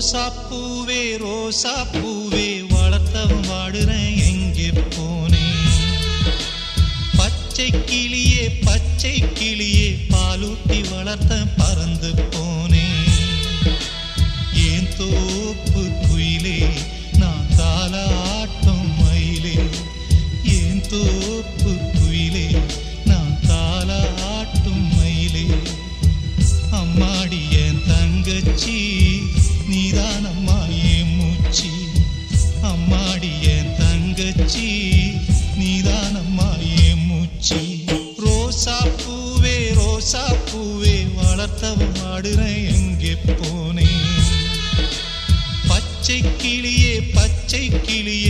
ரோசா பூவே ரோசா பூவே வளர்த்தவன் வாடுறேன் எங்கே போனேன் பச்சை கிளியே பச்சை கிளியே பாலூட்டி வளர்த்த பறந்து போனேன் ஏன் தோப்பு குயிலே நான் தாலாட்டும் மயிலே ஏன் தோப்பு குயிலே நான் தாலாட்டும் மயிலே அம்மாடி என் தங்கச்சி நீதான் அம்மா என் மூச்சி அம்மாடி என் தங்கச்சி நீதான் அம்மா என் மூச்சி ரோசா பூவே ரோசா பூவே வளர்த்தவன் ஆடுறேன் எங்கே போனேன் பச்சை கிளியே பச்சை கிளியே